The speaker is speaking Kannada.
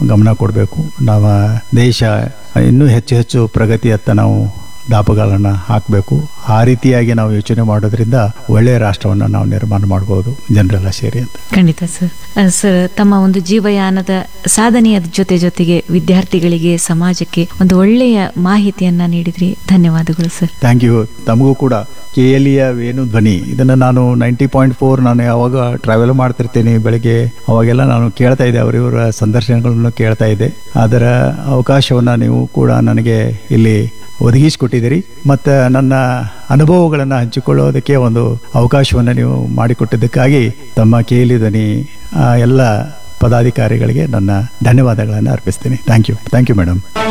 ಗಮನ ಕೊಡಬೇಕು ನಾವು ದೇಶ ಇನ್ನೂ ಹೆಚ್ಚು ಹೆಚ್ಚು ಪ್ರಗತಿಯತ್ತ ನಾವು ದಾಪುಗಾಲನ್ನು ಹಾಕಬೇಕು ಆ ರೀತಿಯಾಗಿ ನಾವು ಯೋಚನೆ ಮಾಡೋದ್ರಿಂದ ಒಳ್ಳೆಯ ರಾಷ್ಟ್ರವನ್ನು ನಾವು ನಿರ್ಮಾಣ ಮಾಡ್ಬೋದು ಜನರೆಲ್ಲ ಸೇರಿ ಅಂತ ಖಂಡಿತ ಸರ್ ಆ, ಸರ್ ತಮ್ಮ ಒಂದು ಜೀವಯಾನದ ಸಾಧನೆಯ ಜೊತೆ ಜೊತೆಗೆ ವಿದ್ಯಾರ್ಥಿಗಳಿಗೆ ಸಮಾಜಕ್ಕೆ ಒಂದು ಒಳ್ಳೆಯ ಮಾಹಿತಿಯನ್ನ ನೀಡಿದ್ರಿ ಧನ್ಯವಾದಗಳು ಸರ್ ಥ್ಯಾಂಕ್ ಯು ತಮಗೂ ಕೂಡ ಕೆ ಎಲ್ ಇಯ ವೇಣು ಧ್ವನಿ ಇದನ್ನು ನಾನು ನೈಂಟಿ ಪಾಯಿಂಟ್ ಫೋರ್ ನಾನು ಯಾವಾಗ ಟ್ರಾವೆಲ್ ಮಾಡ್ತಿರ್ತೀನಿ ಬೆಳಗ್ಗೆ ಅವಾಗೆಲ್ಲ ನಾನು ಕೇಳ್ತಾ ಇದ್ದೆ ಅವರಿವರ ಸಂದರ್ಶನಗಳನ್ನು ಕೇಳ್ತಾ ಇದ್ದೆ ಅದರ ಅವಕಾಶವನ್ನು ನೀವು ಕೂಡ ನನಗೆ ಇಲ್ಲಿ ಒದಗಿಸಿಕೊಟ್ಟಿದ್ದೀರಿ ಮತ್ತು ನನ್ನ ಅನುಭವಗಳನ್ನು ಹಂಚಿಕೊಳ್ಳೋದಕ್ಕೆ ಒಂದು ಅವಕಾಶವನ್ನು ನೀವು ಮಾಡಿಕೊಟ್ಟಿದ್ದಕ್ಕಾಗಿ ತಮ್ಮ ಕೆ ಎಲ್ ಇ ಧ್ವನಿ ಆ, ಎಲ್ಲ ಪದಾಧಿಕಾರಿಗಳಿಗೆ ನನ್ನ ಧನ್ಯವಾದಗಳನ್ನು ಅರ್ಪಿಸ್ತೀನಿ thank you thank you madam